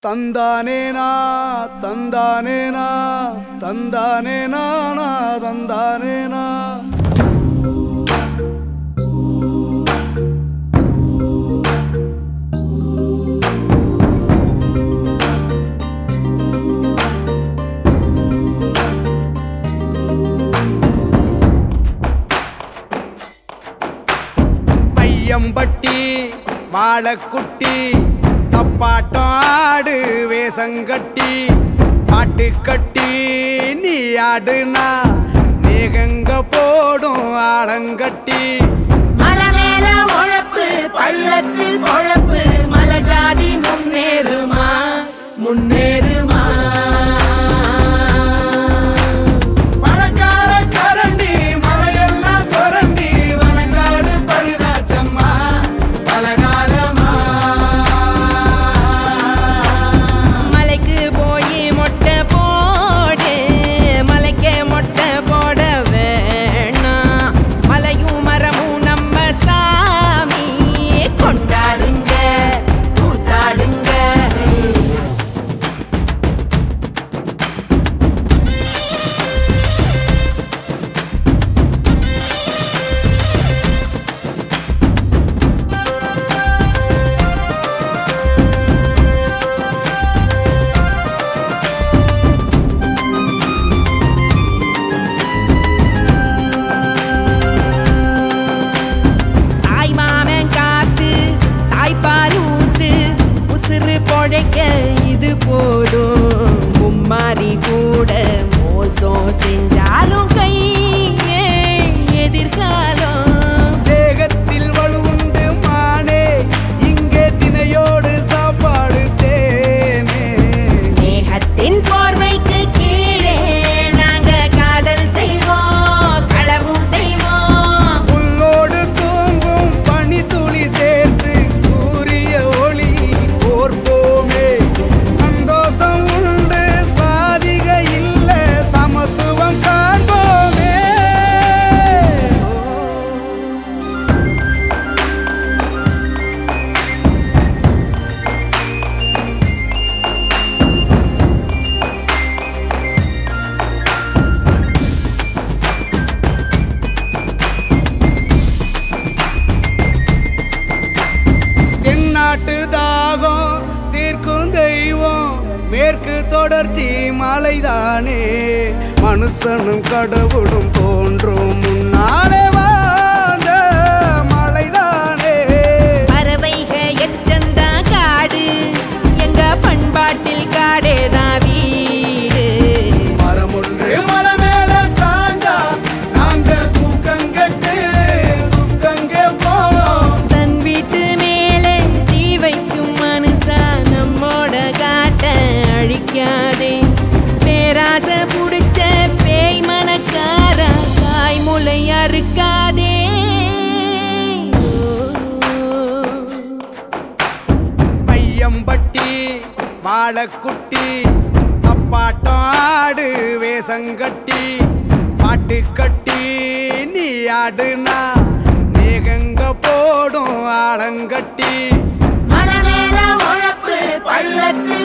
தந்தானேனா தந்தானேனா தந்தானேனா தந்தானேனா பையம்பட்டி வாழக்குட்டி தப்பாட்டம் ஆடு வேசங்கட்டி பாட்டு கட்டி நீ ஆடுனா மேகங்க போடும் ஆடங்கட்டி மலை மேல உழப்பு பள்ளத்தில் பொழப்பு மலை ஜாதி முன்னேறுமா முன்னேறுமா பழக்கார கரண்டி மலையெல்லாம் சொரண்டி வனங்காடு பழுதாச்சம்மா பலகாலமா மலைக்கு போய் மொட்டை போடு மலைக்கே மொட்டை போட வேணாம் மலையும் மரமும் நம்ம சாமி கொண்டாடுங்க கூத்தாடுங்க தாய் மாமன் காத்து தாய்ப்பால் ஊத்து உசுறு பொழைக்க இது போதும் மும்மாரி கூட மோசம் செஞ்சாலும் கை எதிர்காலம் தேகத்தில் வலுவுண்டு மானே இங்கே தினையோடு சாப்பாடு தேனே மேகத்தின் போர்வைக்கு கீழே நாங்க காதல் செய்வோம் களவும் செய்வோம் புல்லோடு தூங்கும் பனித்துளி சேர்த்து சூரிய ஒளி கோர்ப்போமே சந்தோஷம் உண்டு சாதிக இல்ல சமத்துவம் காண்போமே தென்னாட்டு தாகம் தீர்க்கும் தெய்வம் மேற்கு தொடர்ச்சி மலைதானே மனுஷனும் கடவுளும் தோன்றும் முன்னாலே வாழ்ந்த மலைதானே பறவைக எச்சந்தா காடு எங்க பண்பாட்டில் காடேதான் வீடு மரம் ஒன்று மலை மேல சாஞ்சா நாங்க தூக்கங்கட்டு துக்கங்க போவோம் தன் வீட்டு மேலே தீ வைக்கும் மனுஷா நம்மோட காட்ட அழிக்காதே பேராசை புடிச்ச பேய் மனக்காரா தாய்முலை அறுக்காதே பையம்பட்டி வாழக்குட்டி தப்பாட்டம் ஆடு வேசங்கட்டி பாட்டு கட்டி நீ ஆடுனா மேகங்க போடும் ஆடங்கட்டி மலை மேல உழப்பு பள்ளத்தில்